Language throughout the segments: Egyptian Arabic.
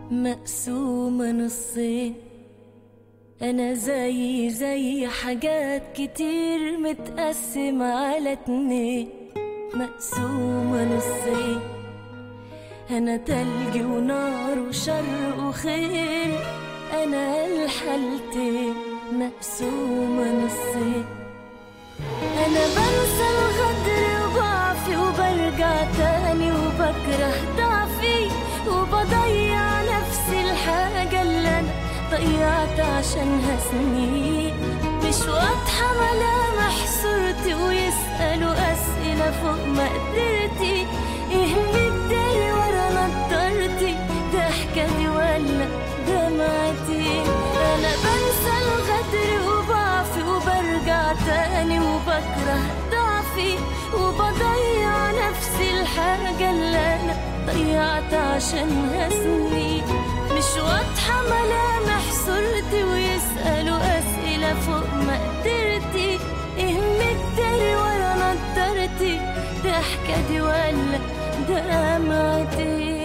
مقسومة نصين أنا زي زي حاجات كتير متقسمة على اتنين مقسومة نصين أنا تلج ونار وشر وخير أنا الحالتين مقسومة نصين أنا بنسى الغدر وضعفي وبرجع تاني وبكره ضعفي وبضيع نفسي الحاجة اللي أنا ضيعت عشانها سنين مش واضحة ملامح صورتي ويسألوا أسئلة فوق مقدرتي إيه مداري ورا نضارتي ضحكتي ولا دمعتي أنا بنسى الغدر وضعفي وبرجع تاني وبكره ضعفي وبضيع نفسي الحاجة اللي أنا ضيعت عشانها سنين مش واضحة ملامح صورتي ويسألوا أسئلة فوق مقدرتي إيه مداري ورا نضارتي ضحكتي ولا دمعتي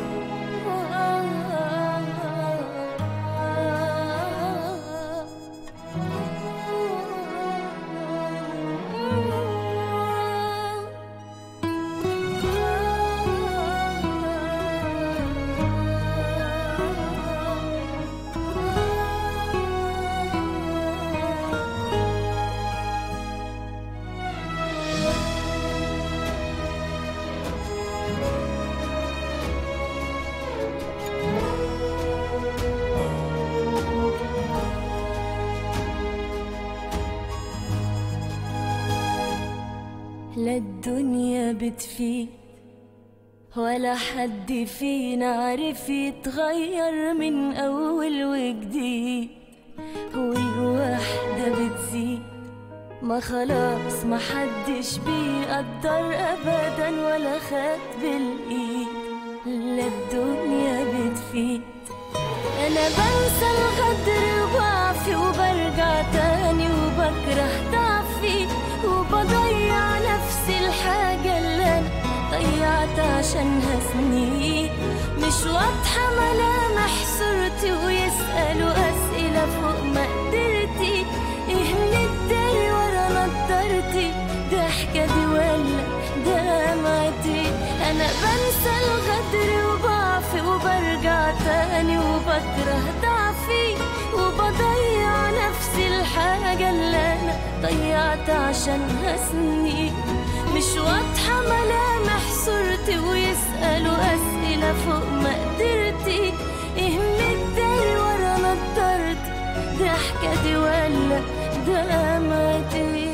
لا الدنيا بتفيد ولا حد فينا عارف يتغير من أول وجديد والوحدة بتزيد ما خلاص ما حدش بيقدر أبدا ولا خد بالإيد لا الدنيا بتفيد أنا بنسى الغدر وضعفي وبرجع تاني وبكره ضعفي وبضيع نفسي الحاجة اللي أنا ضيعت عشانها سنين مش واضحة ملامح صورتي ويسألوا أسئلة فوق مقدرتي إيه مداري ورا نضارتي ضحكتي ولا دمعتي أنا بنسى الغدر وضعفي وبرجع تاني وبكره ضعفي وبضيع نفسي الحاجة اللي أنا ضيعت عشانها سنين مش واضحة ملامح صورتي ويسألوا أسئلة فوق مقدرتي إيه مداري ورا نضارتي ضحكتي ولا دمعتي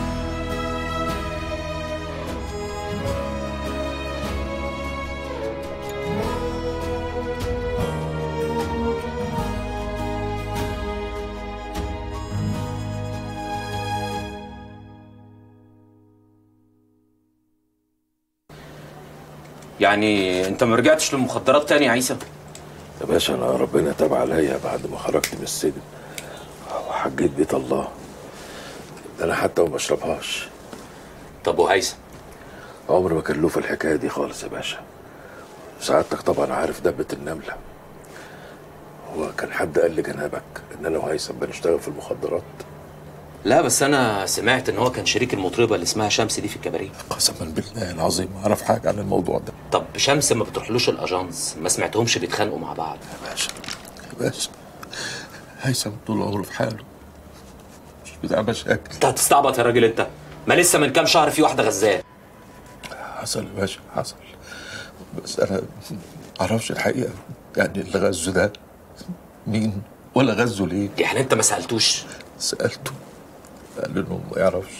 يعني انت ما رجعتش للمخدرات تاني يا عيسى يا باشا انا ربنا تاب عليا بعد ما خرجت من السجن وحجيت بيت الله ده انا حتى ما بشربهاش طب وهيثم عمري ما كان له في الحكايه دي خالص يا باشا سعادتك طبعا عارف دبة النملة هو كان حد قال لجنابك ان انا وهيثم بنشتغل في المخدرات لا بس انا سمعت ان هو كان شريك المطربه اللي اسمها شمس دي في الكباريه قسما بالله العظيم ما اعرف حاجه عن الموضوع ده طب شمس ما بتروحلوش الاجانس ما سمعتهمش بيتخانقوا مع بعض يا باشا يا باشا هيثم طول عمره في حاله مش بتاع مشاكل انت هتستعبط يا راجل انت ما لسه من كام شهر في واحده غزاه حصل يا باشا حصل بس انا ما اعرفش الحقيقه يعني اللي غزه ده مين ولا غزه ليه يعني انت ما سالتوش سالته قال لي انه ما يعرفش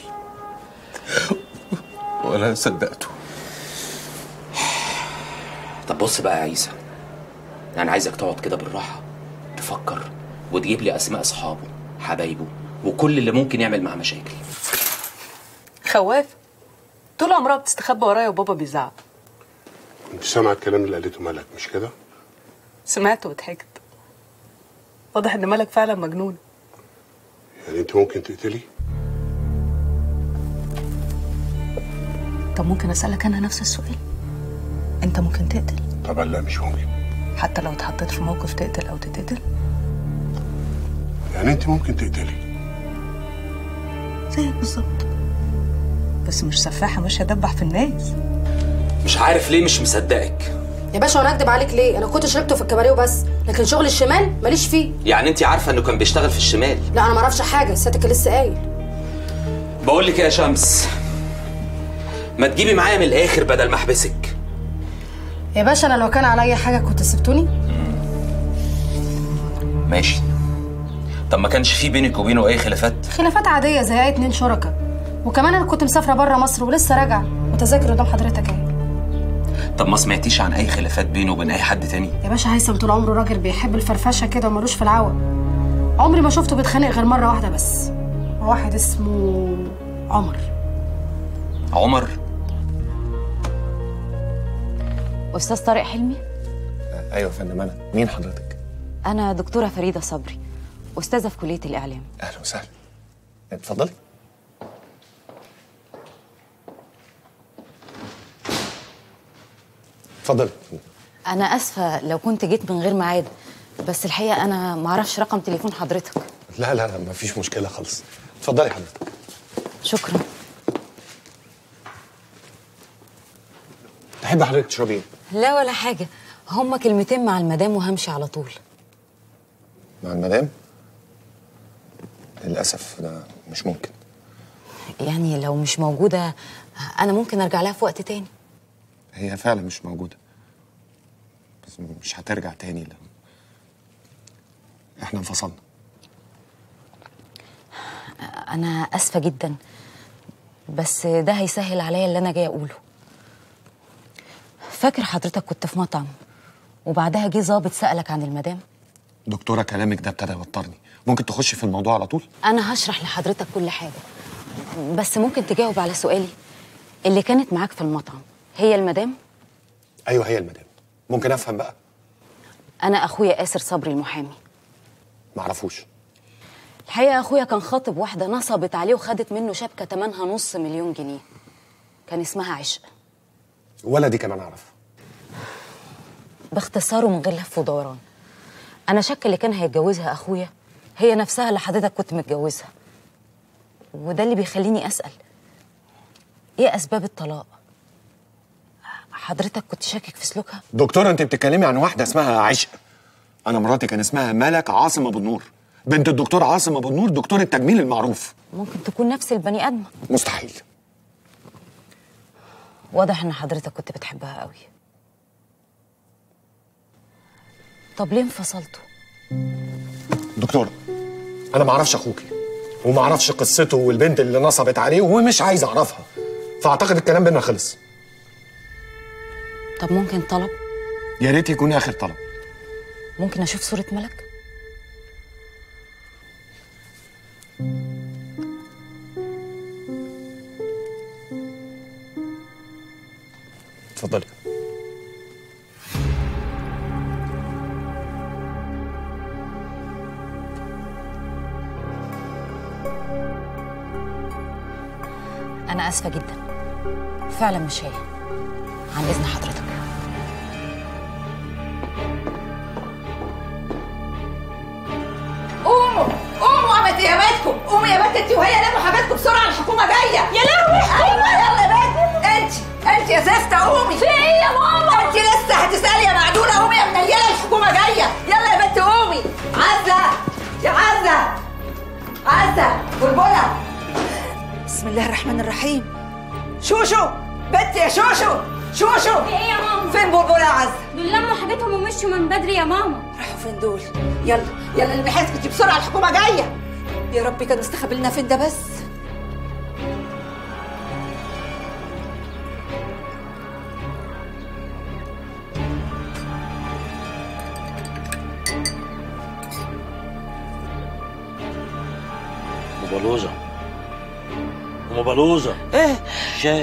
ولا صدقته طب بص بقى يا عيسى انا عايزك تقعد كده بالراحه تفكر وتجيب لي اسماء اصحابه حبايبه وكل اللي ممكن يعمل معاه مشاكل خواف طول عمرها بتستخبى ورايا وبابا بيزعق كنت سامع الكلام اللي قالته ملك مش كده؟ سمعت وضحكت واضح ان مالك فعلا مجنون يعني انت ممكن تقتلي؟ طب ممكن اسالك انا نفس السؤال انت ممكن تقتل طبعا لا مش ممكن حتى لو اتحطيت في موقف تقتل او تتقتل يعني انت ممكن تقتلي زيك بالظبط بس مش سفاحه مش هدبح في الناس مش عارف ليه مش مصدقك يا باشا وانا اكدب عليك ليه انا كنت شربته في الكباريه وبس لكن شغل الشمال ماليش فيه يعني انت عارفه انه كان بيشتغل في الشمال لا انا ما اعرفش حاجه سيادتك لسه قايل بقول لك إيه يا شمس ما تجيبي معايا من الاخر بدل ما احبسك يا باشا انا لو كان عليا حاجه كنت سبتوني ماشي طب ما كانش في بينك وبينه اي خلافات خلافات عاديه زي اي اتنين شركاء وكمان انا كنت مسافره بره مصر ولسه راجعه وتذاكر قدام حضرتك اهي طب ما سمعتيش عن اي خلافات بينه وبين اي حد تاني يا باشا هيثم طول عمره راجل بيحب الفرفشه كده ومالوش في العوق عمري ما شفته بيتخانق غير مره واحده بس مع واحد اسمه عمر عمر استاذ طارق حلمي ايوه يا فندم انا مين حضرتك انا دكتوره فريده صبري استاذه في كليه الاعلام اهلا وسهلا اتفضلي اتفضلي انا اسفه لو كنت جيت من غير ميعاد بس الحقيقه انا ما اعرفش رقم تليفون حضرتك لا لا لا مفيش مشكله خالص اتفضلي حضرتك شكرا تحب حضرتك تشربي ايه لا ولا حاجه هما كلمتين مع المدام وهمشي على طول مع المدام للاسف ده مش ممكن يعني لو مش موجوده انا ممكن ارجع لها في وقت تاني هي فعلا مش موجوده بس مش هترجع تاني لا احنا انفصلنا انا اسفه جدا بس ده هيسهل عليا اللي انا جايه اقوله فاكر حضرتك كنت في مطعم وبعدها جه ظابط سالك عن المدام دكتوره كلامك ده ابتدى يوترني ممكن تخش في الموضوع على طول انا هشرح لحضرتك كل حاجه بس ممكن تجاوب على سؤالي اللي كانت معاك في المطعم هي المدام ايوه هي المدام ممكن افهم بقى انا اخويا اسر صبري المحامي معرفوش الحقيقه اخويا كان خاطب واحده نصبت عليه وخدت منه شبكه تمنها نص مليون جنيه كان اسمها عشق ولا دي كمان اعرف باختصاره من غير لف ودوران انا شك اللي كان هيتجوزها اخويا هي نفسها اللي حضرتك كنت متجوزها وده اللي بيخليني اسال ايه اسباب الطلاق حضرتك كنت شاكك في سلوكها دكتوره انت بتتكلمي عن واحده اسمها عشق انا مراتي كان اسمها ملك عاصم ابو النور بنت الدكتور عاصم ابو النور دكتور التجميل المعروف ممكن تكون نفس البني ادمه مستحيل واضح ان حضرتك كنت بتحبها قوي طب ليه انفصلتوا دكتوره انا ما اعرفش اخوكي وما اعرفش قصته والبنت اللي نصبت عليه ومش عايز اعرفها فاعتقد الكلام بينا خلص طب ممكن طلب يا ريت يكون اخر طلب ممكن اشوف صوره ملك اتفضلي انا اسفه جدا فعلا مش هي عن اذن حضرتك قوموا قوموا يا بنت يا بنتكم قوموا يا بنت انت وهي لموا حاجاتكم بسرعه الحكومه جايه يا لهوي ايوه يلا يا بنت انت انت يا زفته قومي في ايه يا ماما انت لسه هتسالي يا معدوله قومي يا منيله الحكومه جايه يلا يا بنت قومي عزه يا عزه عزه بلبله بسم الله الرحمن الرحيم شوشو بنت يا شوشو شوشو ايه يا ماما فين بلبله يا عزه دول لموا حاجتهم ومشوا من بدري يا ماما راحوا فين دول يلا يلا اللي بحسك بسرعه الحكومه جايه يا ربي كان مستخبي لنا فين ده بس ام بلوزه ام بلوزه ايه شاي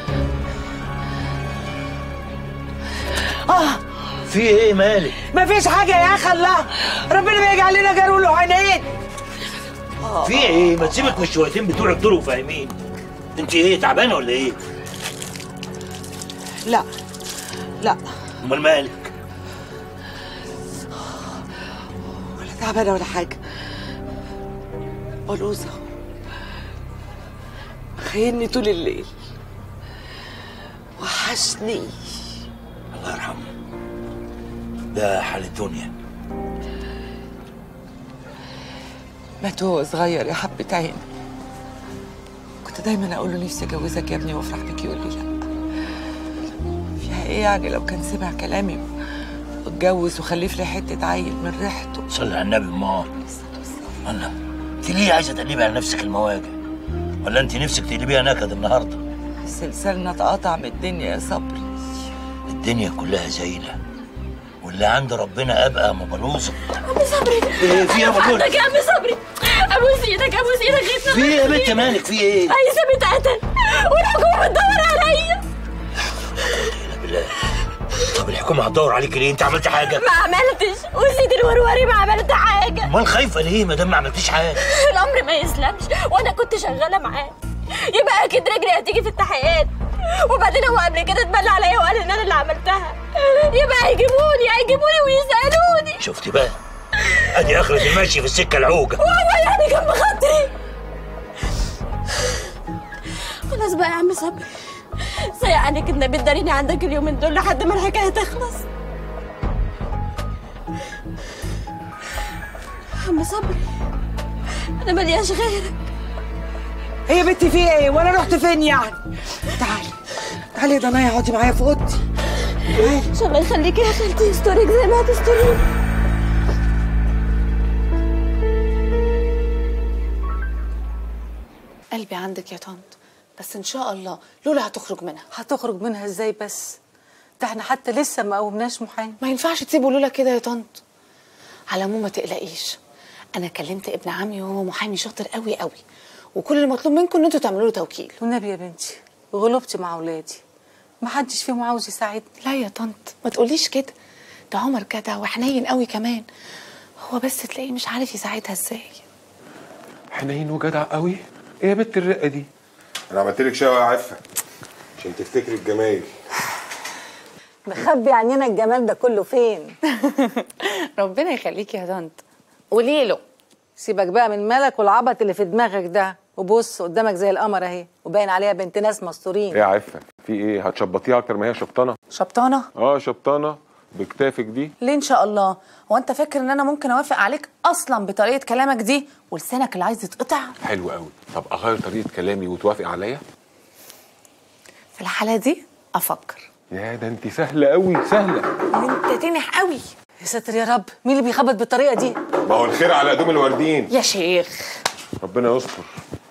اه في ايه مالك مفيش حاجه يا اخي الله ربنا بيجعل لنا جرول وعينين في ايه ما تسيبك من الشويتين بتوعك دول وفاهمين انت ايه تعبانه ولا ايه لا لا امال مالك تعبانه ولا حاجه بلوزه مخيلني طول الليل وحشني الله يرحمه ده حال الدنيا مات وهو صغير يا حبة عيني كنت دايما اقول له نفسي اجوزك يا ابني وافرح بيك يقول لي لا فيها ايه يعني لو كان سمع كلامي واتجوز وخلف لي حته عيل من ريحته صلي على النبي ما الله انت ليه عايزه تقلبي على نفسك المواجع ولا انت نفسك تقلبيها نكد النهارده سلسلنا اتقطع من الدنيا يا صبري الدنيا كلها زينه واللي عند ربنا ابقى مبلوظه عم صبري إيه، في إيه يا مجنون؟ عندك يا عم صبري ابوس ايدك ابوس ايدك غيثنا في ايه يا بنت مالك في ايه؟ هيثم اتقتل والحكومه بتدور عليا بالله طب الحكومه هتدور عليك ليه انت عملت حاجه ما عملتش وسيد الوروري ما عملت حاجه امال خايفه ليه ما دام ما عملتيش حاجه الامر ما يسلمش وانا كنت شغاله معاه يبقى اكيد رجلي هتيجي في التحقيقات وبعدين هو قبل كده اتبلى عليا وقال ان انا اللي عملتها يبقى هيجيبوني هيجيبوني ويسالوني شفتي بقى ادي اخرة المشي في السكه العوجه وهو يعني كان بخاطري خلاص بقى يا عم صبري سيء عليك ان بتداريني عندك اليومين دول لحد ما الحكايه تخلص عم صبري انا ملياش غيرك هي بنتي في ايه وانا رحت فين يعني تعالي تعالي يا ضنايا اقعدي معايا في اوضتي ان شاء الله يخليكي يا خالتي يسترك زي ما هتستريني قلبي عندك يا طنط بس ان شاء الله لولا هتخرج منها هتخرج منها ازاي بس ده احنا حتى لسه ما قومناش محامي ما ينفعش تسيبوا لولا كده يا طنط على العموم ما تقلقيش انا كلمت ابن عمي وهو محامي شاطر قوي قوي وكل اللي مطلوب منكم ان انتوا تعملوا له توكيل والنبي يا بنتي غلبتي مع اولادي ما حدش فيهم عاوز يساعدني لا يا طنط ما تقوليش كده ده عمر جدع وحنين قوي كمان هو بس تلاقيه مش عارف يساعدها ازاي حنين وجدع قوي ايه يا بنت الرقه دي انا عملت لك شاي يا عفه عشان تفتكري الجمايل مخبي عننا الجمال ده كله فين ربنا يخليكي يا طنط قولي له سيبك بقى من مالك والعبط اللي في دماغك ده وبص قدامك زي القمر اهي وباين عليها بنت ناس مستورين ايه يا عفه في ايه هتشبطيها اكتر ما هي شبطانه شبطانه اه شبطانه بكتافك دي ليه ان شاء الله هو انت فاكر ان انا ممكن اوافق عليك اصلا بطريقه كلامك دي ولسانك اللي عايز يتقطع حلو قوي طب اغير طريقه كلامي وتوافقي عليا في الحاله دي افكر يا ده انت سهله قوي سهله انت تنح قوي يا ساتر يا رب مين اللي بيخبط بالطريقه دي ما هو الخير على قدوم الوردين يا شيخ ربنا يستر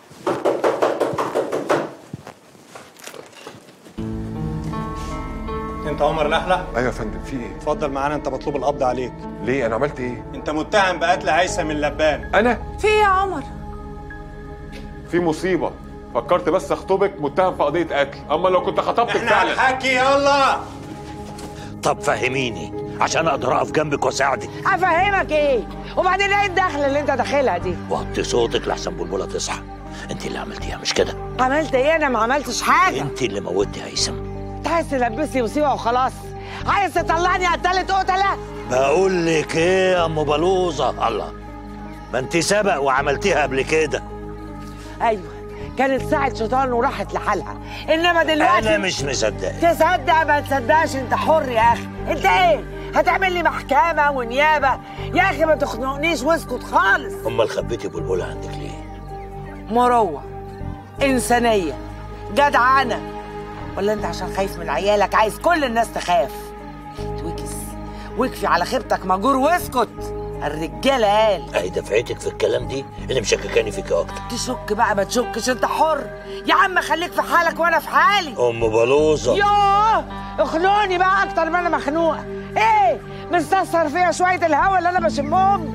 انت عمر لحلة ايوه يا فندم في ايه اتفضل معانا انت مطلوب القبض عليك ليه انا عملت ايه انت متهم بقتل هيثم اللبان انا في ايه يا عمر في مصيبه فكرت بس اخطبك متهم في قضيه قتل اما لو كنت خطبتك احنا فعلا هنحكي يلا طب فهميني عشان اقدر اقف جنبك واساعدك افهمك ايه وبعدين ايه الدخله اللي انت داخلها دي وطي صوتك لحسن بلبله تصحى انت اللي عملتيها مش كده عملت ايه انا ما عملتش حاجه انت اللي موتي هيثم انت عايز تلبسني مصيبه وخلاص عايز تطلعني قتلت قتله بقول لك ايه يا ام بلوزه الله ما انت سبق وعملتيها قبل كده ايوه كانت ساعة شيطان وراحت لحالها انما دلوقتي انا مش مصدق تصدق ما تصدقش انت حر يا اخي انت ايه هتعمل لي محكمه ونيابه يا اخي ما تخنقنيش واسكت خالص امال خبيتي بلبله عندك ليه مروه انسانيه جدعانه ولا انت عشان خايف من عيالك عايز كل الناس تخاف توكس واكفي على خيبتك مجور واسكت الرجاله قال اهي دفعتك في الكلام دي اللي مشككاني فيك اكتر تشك بقى ما تشكش انت حر يا عم خليك في حالك وانا في حالي ام بلوزه يوه اخنقني بقى اكتر ما انا مخنوقه ايه مستثر فيها شويه الهوا اللي انا بشمهم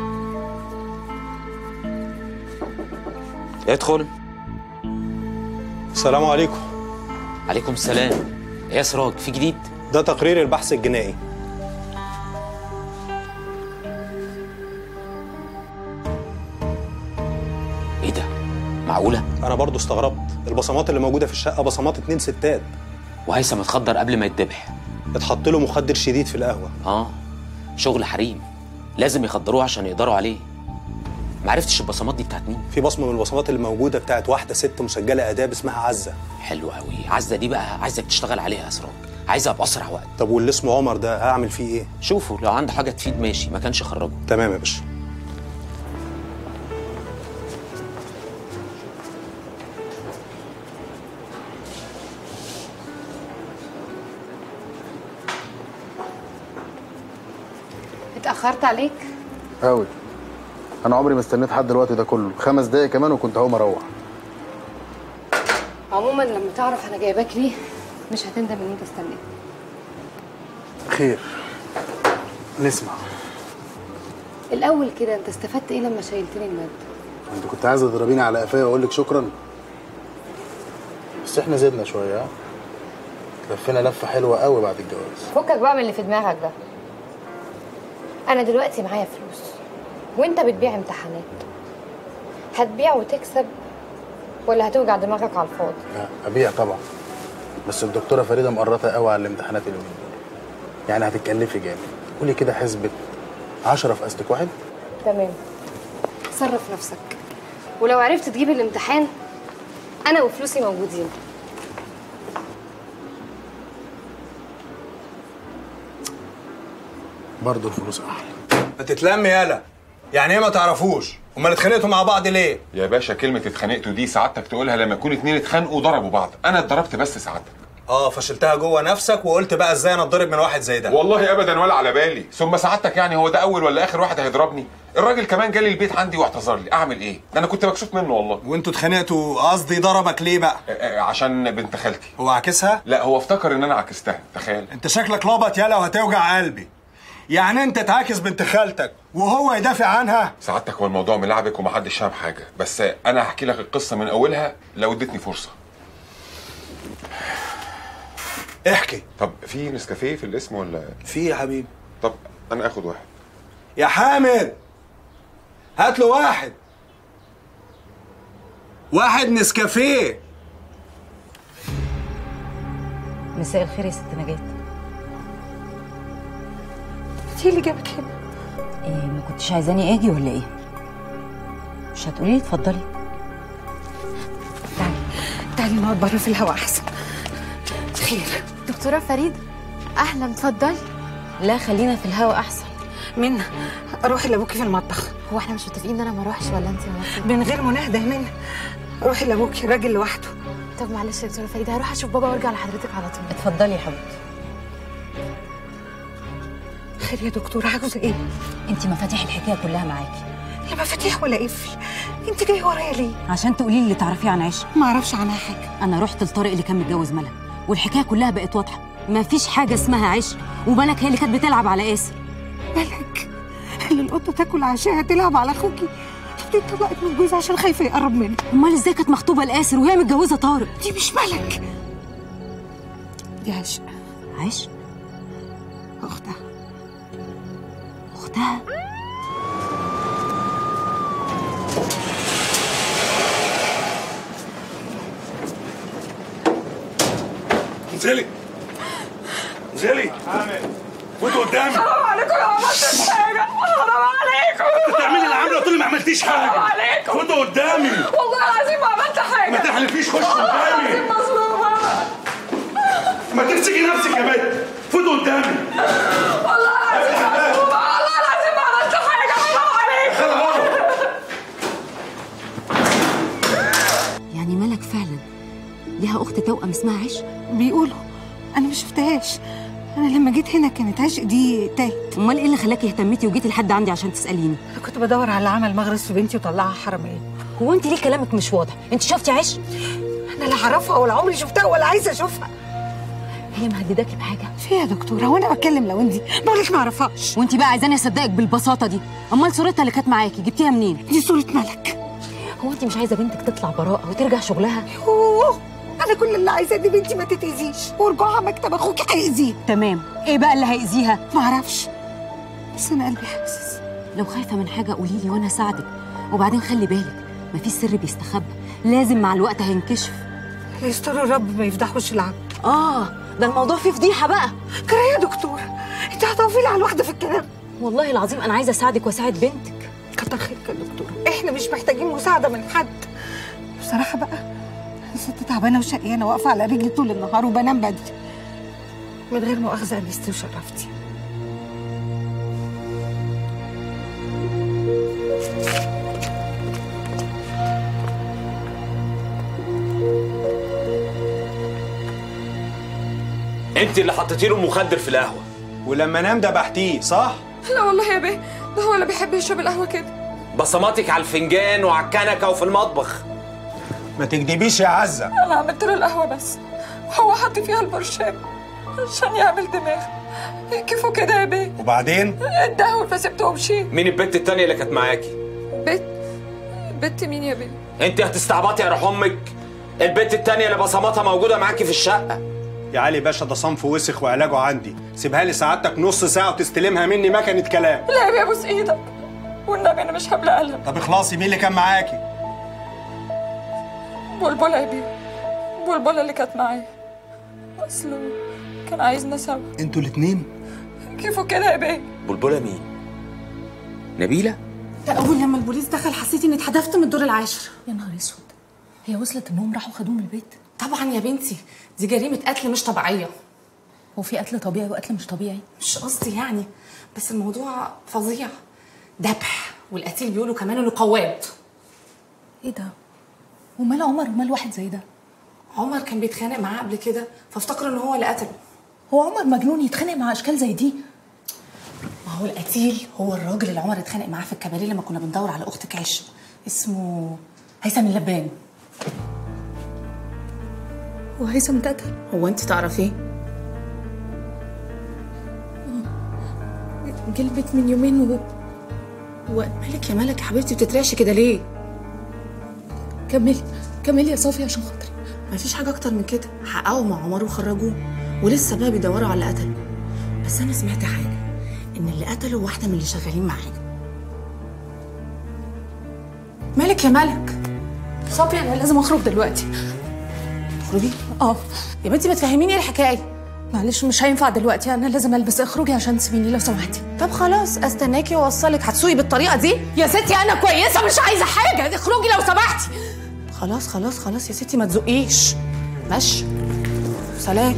ادخل السلام عليكم عليكم السلام إيه يا سراج في جديد ده تقرير البحث الجنائي ايه ده معقوله انا برضو استغربت البصمات اللي موجوده في الشقه بصمات اتنين ستات وهيثم اتخدر قبل ما يتذبح اتحط له مخدر شديد في القهوه اه شغل حريم لازم يخدروه عشان يقدروا عليه ما عرفتش البصمات دي بتاعت مين في بصمه من البصمات اللي موجوده بتاعت واحده ست مسجله اداب اسمها عزه حلو قوي عزه دي بقى عايزك تشتغل عليها يا اسراج عايزها باسرع وقت طب واللي اسمه عمر ده هعمل فيه ايه شوفوا لو عنده حاجه تفيد ماشي ما كانش خرجه تمام يا باشا اتاخرت عليك قوي انا عمري ما استنيت حد الوقت ده كله خمس دقايق كمان وكنت هقوم اروح عموما لما تعرف انا جايباك ليه مش هتندم ان انت استنيت خير نسمع الاول كده انت استفدت ايه لما شايلتني الماده انت كنت عايزه تضربيني على قفايا واقول لك شكرا بس احنا زدنا شويه ها لفينا لفه حلوه قوي بعد الجواز فكك بقى من اللي في دماغك ده انا دلوقتي معايا فلوس وانت بتبيع امتحانات هتبيع وتكسب ولا هتوجع دماغك على الفاضي لا ابيع طبعا بس الدكتوره فريده مقرطه قوي على الامتحانات اليومين دول يعني هتتكلفي جامد قولي كده حسبه 10 في استك واحد تمام صرف نفسك ولو عرفت تجيب الامتحان انا وفلوسي موجودين برضه الفلوس احلى ما تتلم يالا يعني ايه ما تعرفوش امال اتخانقتوا مع بعض ليه يا باشا كلمة اتخانقتوا دي سعادتك تقولها لما يكون اتنين اتخانقوا وضربوا بعض، أنا اتضربت بس سعادتك. اه فشلتها جوه نفسك وقلت بقى ازاي انا اتضرب من واحد زي ده والله أبدا ولا على بالي، ثم سعادتك يعني هو ده أول ولا آخر واحد هيضربني؟ الراجل كمان جالي البيت عندي واعتذر لي، أعمل إيه؟ ده أنا كنت مكسوف منه والله. وانتوا اتخانقتوا قصدي ضربك ليه بقى؟ عشان بنت خالتي. هو عاكسها؟ لا هو افتكر إن أنا عكستها، تخيل. انت شكلك لبط يالا وهتوجع قلبي يعني انت تعاكس بنت خالتك وهو يدافع عنها سعادتك هو الموضوع ملعبك ومحدش فاهم حاجة، بس أنا هحكي لك القصة من أولها لو اديتني فرصة. احكي طب في نسكافيه في الاسم ولا؟ في يا حبيبي طب أنا آخد واحد. يا حامد هات له واحد واحد نسكافيه مساء الخير يا ست نجاة انت اللي جابك هنا إيه ما كنتش عايزاني اجي ولا ايه مش هتقولي لي اتفضلي تعالي نقعد بره في الهواء احسن خير دكتورة فريد أهلا اتفضلي لا خلينا في الهوا احسن منى روحي لابوكي في المطبخ هو احنا مش متفقين ان انا ما اروحش ولا انت ولا من غير مناهده يا منى روحي لابوكي راجل لوحده طب معلش يا دكتورة فريد هروح اشوف بابا وارجع لحضرتك على طول اتفضلي يا حبيبتي خير يا دكتوره عاوزه ايه انت مفاتيح الحكايه كلها معاكي لا مفاتيح ولا قفل انت جايه ورايا ليه عشان تقولي لي اللي تعرفيه عن عيشه ما اعرفش عنها حاجه انا رحت لطارق اللي كان متجوز ملك والحكايه كلها بقت واضحه مفيش حاجه اسمها عشق وملك هي اللي كانت بتلعب على ياسر ملك اللي القطه تاكل عشاها تلعب على اخوكي دي اتطلقت من جوزها عشان خايفه يقرب منها امال ازاي كانت مخطوبه لاسر وهي متجوزه طارق دي مش ملك دي عشق عشق اختها اختها انزلي انزلي فوتوا قدامي حرام عليكم لو ما عملتش حاجة حرام عليكم بتعملي اللي عامله طول ما عملتيش حاجه حرام عليكم فوتوا قدامي والله العظيم ما عملت حاجة ما تحلفيش خش والله قدامي العظيم مظلومة ما تمسكي نفسك يا بنت فوتوا قدامي والله العظيم مظلومة والله العظيم ما عملت حاجة حرام عليكم يعني ملك فعلا ليها اخت توأم اسمها عشق بيقولوا انا ما شفتهاش انا لما جيت هنا كانت عشق دي تاهت امال ايه اللي خلاكي اهتميتي وجيتي لحد عندي عشان تساليني انا كنت بدور على اللي عمل مغرز في بنتي وطلعها حراميه هو انت ليه كلامك مش واضح انت شفتي عشق انا لا اعرفها ولا عمري شفتها ولا عايزه اشوفها هي مهدداكي بحاجه في يا دكتوره وانا بتكلم لو انت بقولك ما اعرفهاش وانت بقى عايزاني اصدقك بالبساطه دي امال صورتها اللي كانت معاكي جبتيها منين دي صوره ملك هو انت مش عايزه بنتك تطلع براءه وترجع شغلها يوه انا كل اللي عايزاه دي بنتي ما تتاذيش ورجوعها مكتب اخوكي هيأذيه تمام ايه بقى اللي هيأذيها ما اعرفش بس انا قلبي حاسس لو خايفه من حاجه قولي لي وانا اساعدك وبعدين خلي بالك مفيش سر بيستخبى لازم مع الوقت هينكشف يستر الرب ما يفضحوش العبد اه ده الموضوع فيه فضيحه بقى كفايه يا دكتوره انت هتقفي لي على الواحده في الكلام والله العظيم انا عايزه اساعدك واساعد بنتك كتر خيرك يا دكتوره احنا مش محتاجين مساعده من حد بصراحه بقى الست تعبانه وشقيانه واقفه على رجلي طول النهار وبنام بدري من غير مؤاخذه انستي وشرفتي انت اللي حطيتي له مخدر في القهوه ولما نام دبحتيه صح لا والله يا بيه ده هو اللي بيحب يشرب القهوه كده بصماتك على الفنجان وعلى الكنكه وفي المطبخ ما تكدبيش يا عزه انا عملت له القهوه بس وهو حط فيها البرشام عشان يعمل دماغ كيفه كده يا بيه وبعدين اداهول فسبته ومشيت مين البت التانية اللي كانت معاكي بت بت مين يا بيه انت هتستعبطي يا روح امك البت التانية اللي بصماتها موجوده معاكي في الشقه يا علي باشا ده صنف وسخ وعلاجه عندي سيبها لي سعادتك نص ساعه وتستلمها مني مكنه كلام لا يا بيه ابوس ايدك والنبي انا مش هبلع قلم طب اخلصي مين اللي كان معاكي بلبله يا بيه بلبله اللي كانت معايا اصله كان عايزنا سوا انتوا الاتنين كيفه كده يا بيه بلبله مين نبيله ده اول لما البوليس دخل حسيت اني اتحدفت من الدور العاشر يا نهار اسود هي وصلت انهم راحوا خدوه من البيت طبعا يا بنتي دي جريمه قتل مش طبيعيه هو في قتل طبيعي وقتل مش طبيعي مش قصدي يعني بس الموضوع فظيع ذبح والقتيل بيقولوا كمان انه قواد ايه ده ومال عمر ومال واحد زي ده عمر كان بيتخانق معاه قبل كده فافتكروا ان هو اللي قتله هو عمر مجنون يتخانق مع اشكال زي دي ما هو القتيل هو الراجل اللي عمر اتخانق معاه في الكباريه لما كنا بندور على اختك عش اسمه هيثم اللبان هو هيثم اتقتل هو انت تعرفيه جه البيت من يومين و... هو مالك يا مالك يا حبيبتي بتترعشي كده ليه كملي كملي يا صافي عشان خاطري مفيش حاجه اكتر من كده حققوا مع عمر وخرجوه ولسه بقى بيدوروا على اللي قتله بس انا سمعت حاجه ان اللي قتله واحده من اللي شغالين معانا مالك يا مالك صافي انا لازم اخرج دلوقتي تخرجي اه يا بنتي ما تفهميني ايه الحكايه معلش مش هينفع دلوقتي انا لازم البس اخرجي عشان تسيبيني لو سمحتي طب خلاص استناكي واوصلك هتسوقي بالطريقه دي يا ستي انا كويسه مش عايزه حاجه اخرجي لو سمحتي خلاص خلاص خلاص يا ستي ما تزقيش ماشي سلام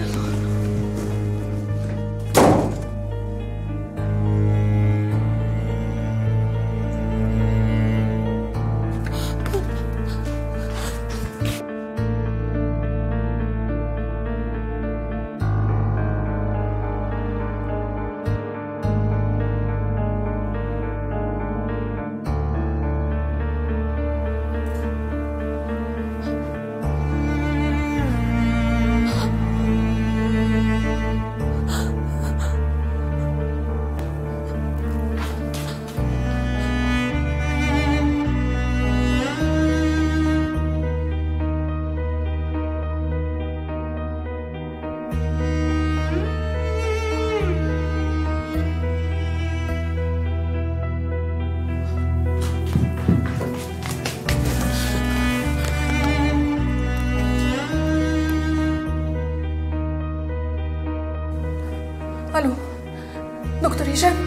الو دكتور هشام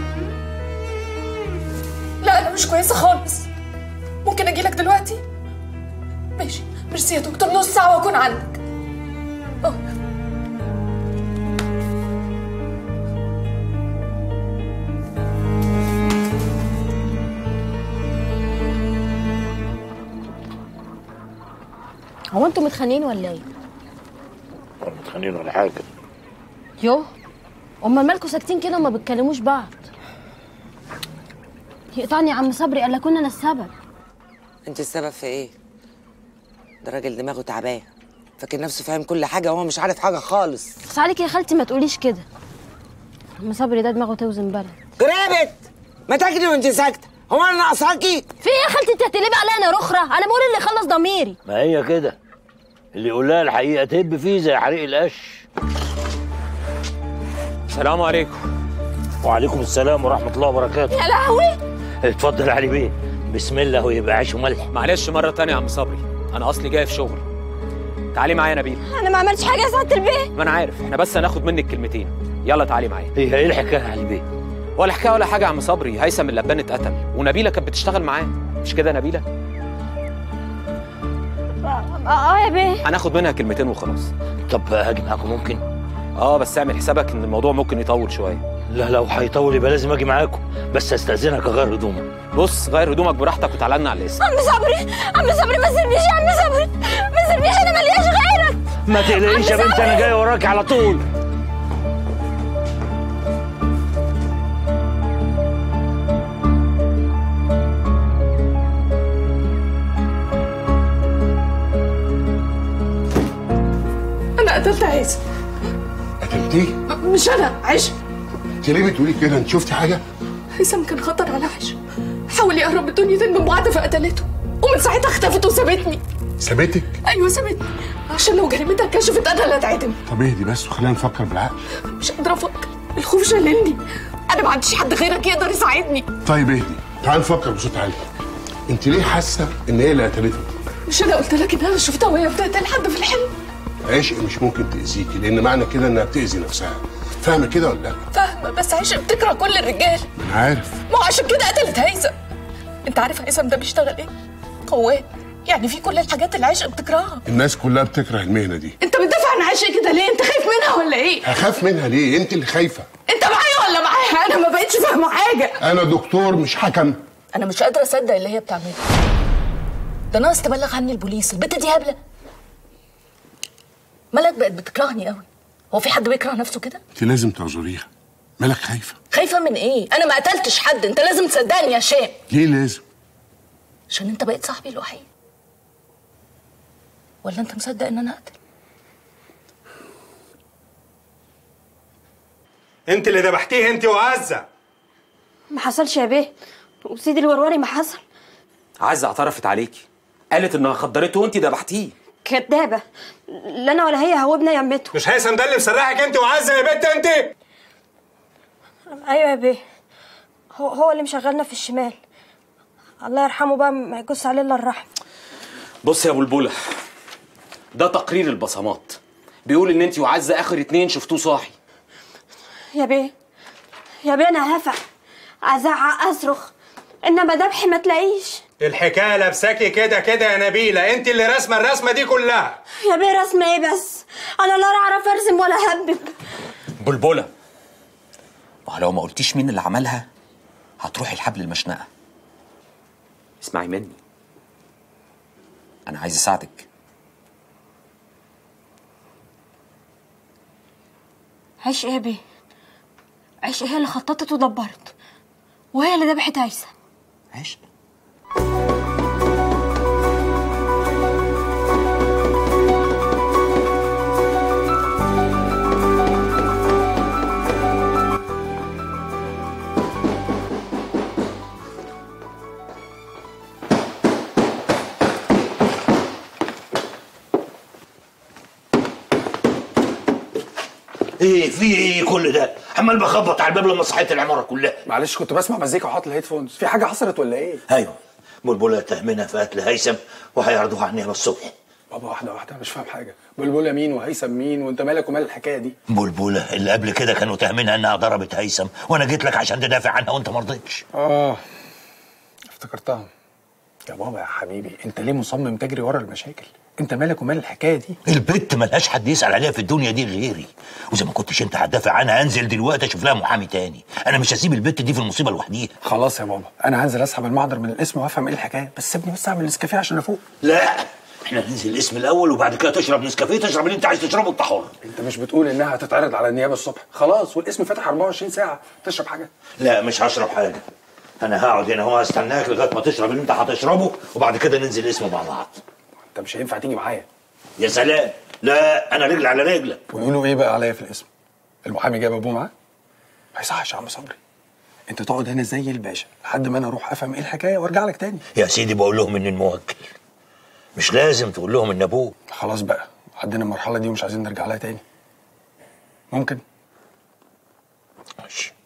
لا انا مش كويسه خالص ممكن اجيلك دلوقتي ماشي ميرسي يا دكتور نص ساعه واكون عندك أه. هو انتوا متخانقين ولا ايه؟ ولا متخانقين ولا حاجه يوه امال مالكوا ساكتين كده وما بتكلموش بعض يقطعني يا عم صبري قال لكون انا السبب انت السبب في ايه ده راجل دماغه تعبان فاكر نفسه فاهم كل حاجه وهو مش عارف حاجه خالص بس عليك يا خالتي ما تقوليش كده عم صبري ده دماغه توزن بلد جرابت ما تجري وانت ساكته هو انا ناقصاكي في ايه يا خالتي انت هتقلبي عليا انا رخره انا بقول اللي يخلص ضميري ما هي كده اللي يقول لها الحقيقه تهب فيه زي حريق القش السلام عليكم وعليكم السلام ورحمه الله وبركاته يا لهوي اتفضل يا علي بيه بسم الله ويبقى عيش وملح معلش مره تانية يا عم صبري انا اصلي جاي في شغل تعالي معايا يا نبيل انا ما عملتش حاجه يا سعاده البيه ما انا عارف احنا بس هناخد منك كلمتين يلا تعالي معايا هي ايه الحكايه يا علي بيه ولا حكايه ولا حاجه يا عم صبري هيثم اللبان اتقتل ونبيله كانت بتشتغل معاه مش كده يا نبيله اه يا بيه هناخد منها كلمتين وخلاص طب هاجي معاكم ممكن اه بس اعمل حسابك ان الموضوع ممكن يطول شويه لا لو هيطول يبقى لازم اجي معاكم بس استاذنك اغير هدومك بص غير هدومك براحتك وتعالى لنا على الاسم عم صبري عم صبري ما تسيبنيش يا عم صبري ما تسيبنيش انا ملياش غيرك ما تقلقيش يا عم بنت انا صبري. جاي وراك على طول انا قتلت هيثم قتلتيه مش انا عيش انت ليه بتقولي كده انت شفتي حاجه هيثم كان خطر على عيش حاول يقرب الدنيتين من بعض فقتلته ومن ساعتها اختفت وسابتني سابتك ايوه سابتني عشان لو جريمتها اتكشفت انا اللي اتعدم طب اهدي بس وخلينا نفكر بالعقل مش قادره افكر الخوف شللني انا ما عنديش حد غيرك يقدر يساعدني طيب اهدي تعال نفكر بصوت عالي انت ليه حاسه ان هي اللي قتلته مش انا قلت لك ان انا شفتها وهي بتقتل حد في الحلم عشق مش ممكن تاذيكي لان معنى كده انها بتاذي نفسها فاهمه كده ولا لا فاهمه بس عيشه بتكره كل الرجال انا عارف ما هو عشان كده قتلت هيثم انت عارف هيثم ده بيشتغل ايه قواد يعني في كل الحاجات اللي عشق بتكرهها الناس كلها بتكره المهنه دي انت بتدافع عن عشق كده ليه انت خايف منها ولا ايه هخاف منها ليه انت اللي خايفه انت معايا ولا معاها انا ما بقتش فاهمه حاجه انا دكتور مش حكم انا مش قادره اصدق اللي هي بتعمله ده ناقص تبلغ عني البوليس البت دي هبله ملك بقت بتكرهني قوي هو في حد بيكره نفسه كده انت لازم تعذريها مالك خايفه خايفه من ايه انا ما قتلتش حد انت لازم تصدقني يا هشام ليه لازم عشان انت بقيت صاحبي الوحيد ولا انت مصدق ان انا اقتل انت اللي ذبحتيه انت وعزه ما حصلش يا بيه وسيدي الوروري ما حصل عزه اعترفت عليكي قالت انها خدرته وانت ذبحتيه كدابه لا انا ولا هي هوبنا يمته مش هيثم ده اللي مسرحك انت وعزه يا بنت انت ايوه يا بيه هو هو اللي مشغلنا في الشمال الله يرحمه بقى ما يجوز عليه الا الرحم بص يا بلبله ده تقرير البصمات بيقول ان انت وعزه اخر اتنين شفتوه صاحي يا بيه يا بيه انا هفع ازعق اصرخ انما ذبحي ما تلاقيش الحكايه لابساكي كده كده يا نبيله انت اللي راسمه الرسمه دي كلها يا بيه رسمه ايه بس انا لا اعرف ارسم ولا هبب بلبله ما هو لو ما قلتيش مين اللي عملها هتروحي الحبل المشنقه اسمعي مني انا عايز اساعدك عيش ايه يا بيه عيش هي اللي خططت ودبرت وهي اللي ذبحت هيثم عيش ايه في ايه كل ده عمال بخبط على الباب لما صحيت العماره كلها معلش كنت بسمع مزيكا وحاطط الهيدفونز في حاجه حصلت ولا ايه ايوه بلبله تهمنا في قتل هيثم وهيعرضوها على النيابه الصبح بابا واحده واحده مش فاهم حاجه بلبله مين وهيثم مين وانت مالك ومال الحكايه دي بلبله اللي قبل كده كانوا تهمينها انها ضربت هيثم وانا جيت لك عشان تدافع عنها وانت ما رضيتش اه افتكرتها يا بابا يا حبيبي انت ليه مصمم تجري ورا المشاكل انت مالك ومال الحكايه دي البت ملهاش حد يسال عليها في الدنيا دي غيري واذا ما كنتش انت هتدافع عنها انزل دلوقتي اشوف لها محامي تاني انا مش هسيب البت دي في المصيبه لوحديها خلاص يا بابا انا هنزل اسحب المحضر من الاسم وافهم ايه الحكايه بس سيبني بس اعمل النسكافيه عشان افوق لا احنا ننزل الاسم الاول وبعد كده تشرب نسكافيه تشرب اللي انت عايز تشربه انت حر انت مش بتقول انها هتتعرض على النيابه الصبح خلاص والاسم فتح 24 ساعه تشرب حاجه لا مش هشرب حاجه انا هقعد هنا هو استناك لغايه ما تشرب اللي انت هتشربه وبعد كده ننزل الاسم مع بعض انت مش هينفع تيجي معايا يا سلام لا انا رجل على رجلك ويقولوا ايه بقى عليا في الاسم المحامي جايب ابوه معاه ما يصحش يا عم صبري انت تقعد هنا زي الباشا لحد ما انا اروح افهم ايه الحكايه وارجع لك تاني يا سيدي بقول لهم اني الموكل مش لازم تقول لهم ان ابوه خلاص بقى عدينا المرحله دي ومش عايزين نرجع لها تاني ممكن ماشي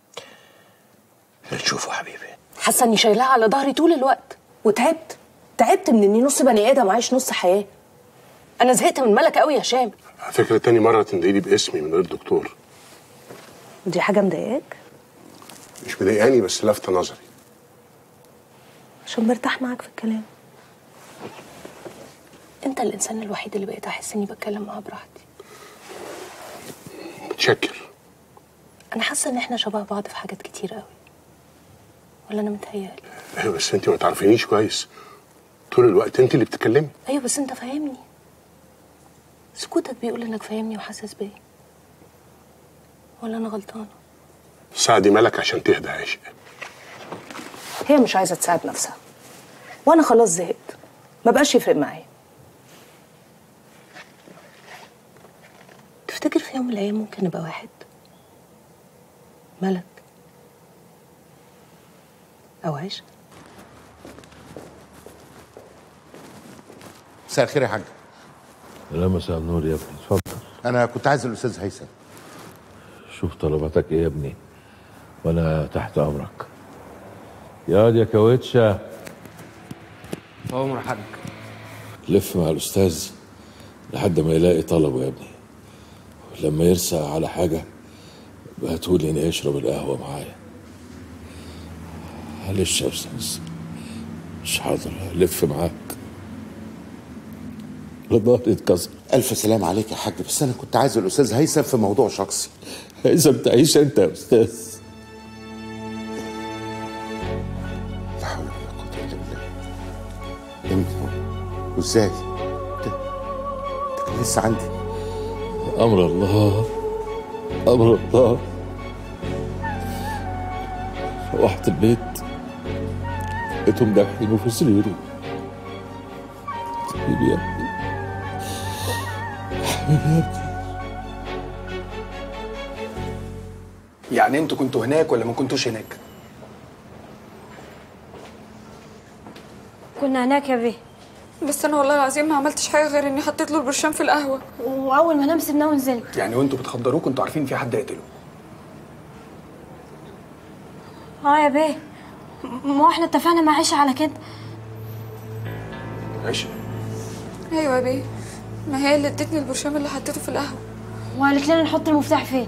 تشوفوا حبيبي حاسه اني شايلاها على ظهري طول الوقت وتعبت تعبت من اني نص بني ادم عايش نص حياه انا زهقت من ملك قوي يا هشام على فكره تاني مره تندهي لي باسمي من غير دكتور دي حاجه مضايقاك مش مضايقاني بس لافته نظري عشان برتاح معاك في الكلام انت الانسان الوحيد اللي بقيت احس اني بتكلم معاه براحتي متشكر انا حاسه ان احنا شبه بعض في حاجات كتير قوي ولا انا متهيألي ايوه بس انت ما تعرفينيش كويس طول الوقت انت اللي بتتكلمي ايوه بس انت فاهمني سكوتك بيقول انك فاهمني وحاسس بيا ولا انا غلطانه ساعدي ملك عشان تهدى يا عشق هي مش عايزه تساعد نفسها وانا خلاص زهقت ما بقاش يفرق معايا تفتكر في يوم من الايام ممكن نبقى واحد ملك او عشق مساء الخير يا حاج لا مساء النور يا ابني اتفضل انا كنت عايز الاستاذ هيثم شوف طلباتك ايه يا ابني وانا تحت امرك يا واد يا كاوتشا عمر حاج لف مع الاستاذ لحد ما يلاقي طلبه يا ابني لما يرسى على حاجه بهاتولي اني اشرب القهوه معايا معلش يا استاذ مش حاضر لف معاك لا ضهري اتكسر الف سلام عليك يا حاج بس انا كنت عايز الاستاذ هيثم في موضوع شخصي هيثم تعيش انت يا استاذ لا حول ولا قوه الا بالله امتى وازاي ده ده كان لسه عندي امر الله امر الله روحت البيت لقيتهم داحينه في سريره حبيبي يا ابني حبيبي يا ابني يعني انتوا كنتوا هناك ولا ما كنتوش هناك كنا هناك يا بيه بس انا والله العظيم ما عملتش حاجه غير اني حطيت له البرشام في القهوه واول ما نام سيبناه ونزلت يعني وانتوا بتخدروه كنتوا عارفين في حد قتله اه يا بيه ما هو احنا اتفقنا مع عيشه على كده عيش ايوه يا بيه ما هي اللي ادتني البرشام اللي حطيته في القهوه وقالت لنا نحط المفتاح فين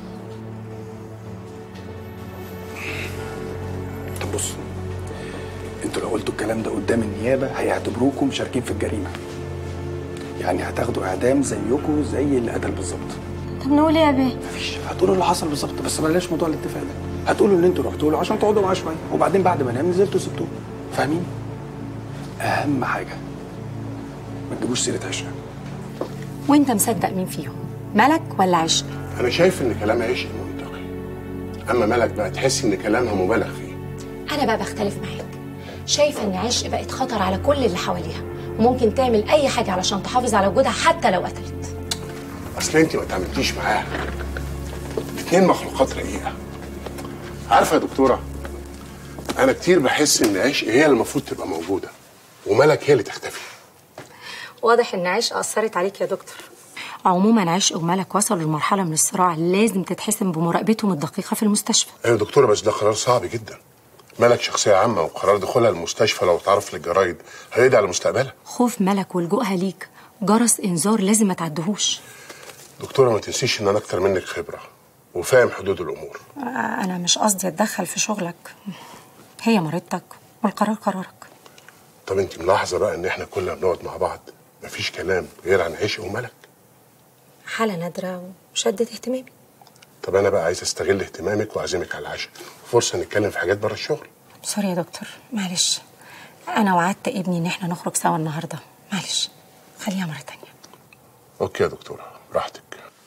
طب بص انتوا لو قلتوا الكلام ده قدام النيابه هيعتبروكم مشاركين في الجريمه يعني هتاخدوا اعدام زيكم زي اللي قتل بالظبط طب نقول ايه يا بيه مفيش هتقولوا اللي حصل بالظبط بس بلاش موضوع الاتفاق ده هتقولوا ان انتوا رحتوا له عشان تقعدوا معاه شويه وبعدين بعد ما نام نزلتوا سبتوه فاهمين اهم حاجه ما تجيبوش سيره عشره وانت مصدق مين فيهم ملك ولا عشق انا شايف ان كلام عشق منطقي اما ملك بقى تحس ان كلامها مبالغ فيه انا بقى بختلف معاك شايفه ان عشق بقت خطر على كل اللي حواليها وممكن تعمل اي حاجه علشان تحافظ على وجودها حتى لو قتلت اصل انت ما تعاملتيش معاها الاتنين مخلوقات رقيقه عارفه يا دكتوره انا كتير بحس ان عشق هي اللي المفروض تبقى موجوده وملك هي اللي تختفي واضح ان عشق اثرت عليك يا دكتور عموما عشق وملك وصلوا لمرحله من الصراع لازم تتحسم بمراقبتهم الدقيقه في المستشفى ايوه يا دكتوره بس ده قرار صعب جدا ملك شخصيه عامه وقرار دخولها المستشفى لو اتعرف للجرايد هيقضي على مستقبلها خوف ملك ولجوءها ليك جرس انذار لازم ما تعدهوش دكتوره ما تنسيش ان انا اكتر منك خبره وفاهم حدود الامور آه، انا مش قصدي اتدخل في شغلك هي مريضتك والقرار قرارك طب انت ملاحظه بقى ان احنا كلنا بنقعد مع بعض مفيش كلام غير عن عشق وملك حاله نادره وشدت اهتمامي طب انا بقى عايز استغل اهتمامك واعزمك على العشاء فرصه نتكلم في حاجات بره الشغل سوري يا دكتور معلش انا وعدت ابني ان احنا نخرج سوا النهارده معلش خليها مره تانية اوكي يا دكتوره براحتك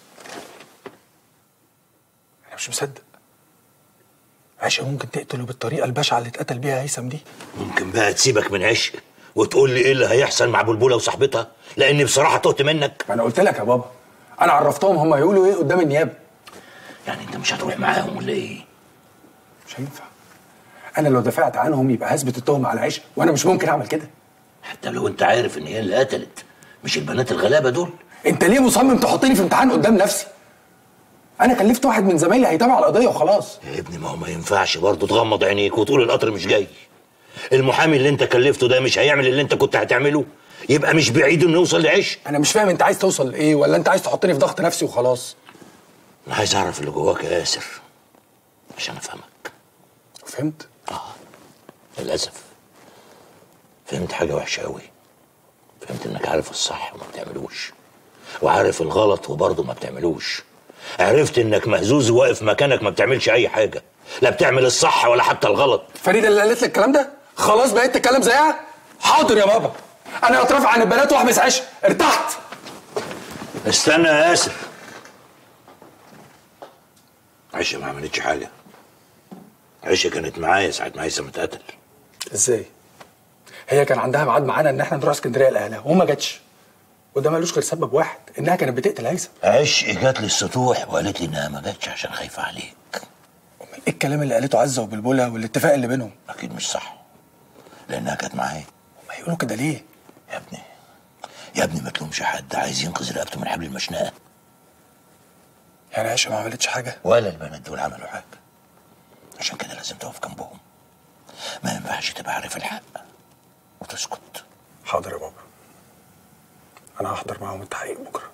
انا مش مصدق عشق ممكن تقتله بالطريقه البشعه اللي اتقتل بيها هيثم دي ممكن بقى تسيبك من عشق وتقول لي ايه اللي هيحصل مع بلبله وصاحبتها لاني بصراحه تهت منك ما انا قلت لك يا بابا انا عرفتهم هم هيقولوا ايه قدام النيابه يعني انت مش هتروح معاهم ولا ايه مش هينفع انا لو دفعت عنهم يبقى هثبت التهمه على عشق وانا مش ممكن اعمل كده حتى لو انت عارف ان هي اللي قتلت مش البنات الغلابه دول انت ليه مصمم تحطني في امتحان قدام نفسي انا كلفت واحد من زمايلي هيتابع القضيه وخلاص يا ابني ما هو ما ينفعش برضه تغمض عينيك وتقول القطر مش جاي المحامي اللي انت كلفته ده مش هيعمل اللي انت كنت هتعمله يبقى مش بعيد انه يوصل لعش انا مش فاهم انت عايز توصل لايه ولا انت عايز تحطني في ضغط نفسي وخلاص انا عايز اعرف اللي جواك يا ياسر عشان افهمك فهمت للاسف فهمت حاجه وحشه قوي فهمت انك عارف الصح وما بتعملوش وعارف الغلط وبرضه ما بتعملوش عرفت انك مهزوز وواقف مكانك ما بتعملش اي حاجه لا بتعمل الصح ولا حتى الغلط فريده اللي قالت لك الكلام ده خلاص بقيت تتكلم زيها حاضر يا بابا انا اترافع عن البنات واحبس عيش ارتحت استنى يا اسف عيشه ما عملتش حاجه عيشه كانت معايا ساعه ما هيثم اتقتل ازاي هي كان عندها ميعاد معانا ان احنا نروح اسكندريه لاهلها وما جاتش وده ملوش غير سبب واحد انها كانت بتقتل هيثم عشق جات لي السطوح وقالت لي انها ما جاتش عشان خايفه عليك ايه الكلام اللي قالته عزه وبلبله والاتفاق اللي بينهم اكيد مش صح لانها كانت معايا ما يقولوا كده ليه يا ابني يا ابني ما تلومش حد عايز ينقذ رقبته من حبل المشنقه يعني عائشه ما عملتش حاجه ولا البنات دول عملوا حاجه عشان كده لازم تقف جنبهم ما ينفعش تبقى عارف الحق وتسكت حاضر يا بابا انا هحضر معاهم التحقيق بكره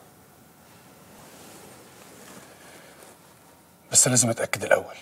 بس لازم اتاكد الاول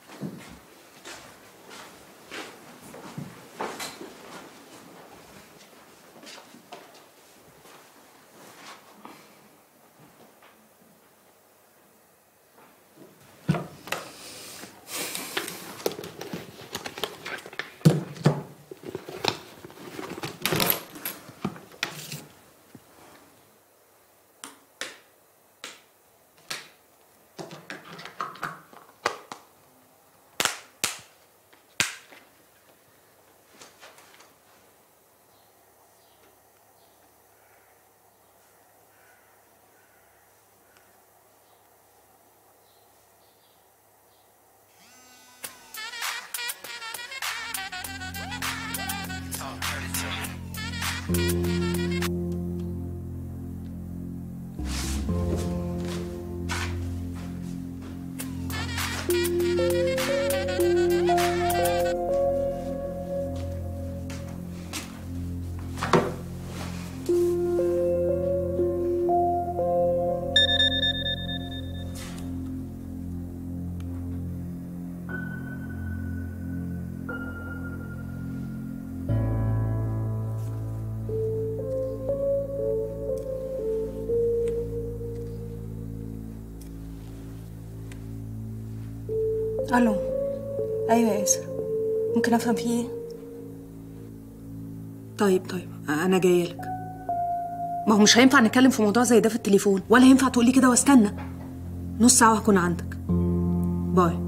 الو ايوه يا ياسر ممكن افهم في ايه طيب طيب انا جايه لك ما هو مش هينفع نتكلم في موضوع زي ده في التليفون ولا ينفع تقولي كده واستنى نص ساعه وهكون عندك باي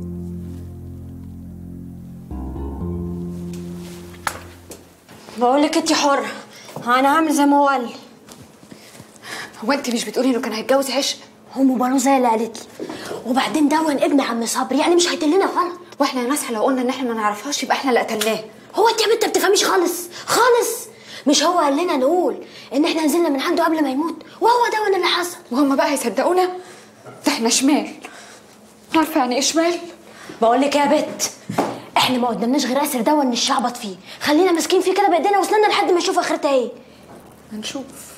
بقول لك انت حرة انا هعمل زي ما هو قال لي هو انت مش بتقولي انه كان هيتجوز عشق ام بلوزه اللي قالت لي وبعدين دون ابن عم صبري يعني مش هيدلنا غلط واحنا يا ناس لو قلنا ان احنا ما نعرفهاش يبقى احنا اللي قتلناه هو انت يا بنت ما بتفهميش خالص خالص مش هو قال لنا نقول ان احنا نزلنا من عنده قبل ما يموت وهو ده اللي حصل وهم بقى هيصدقونا ده احنا شمال عارفه يعني ايه شمال بقول لك يا بت احنا ما قدامناش غير اسر دون نشعبط فيه خلينا ماسكين فيه كده بايدينا واسناننا لحد ما نشوف اخرتها ايه هنشوف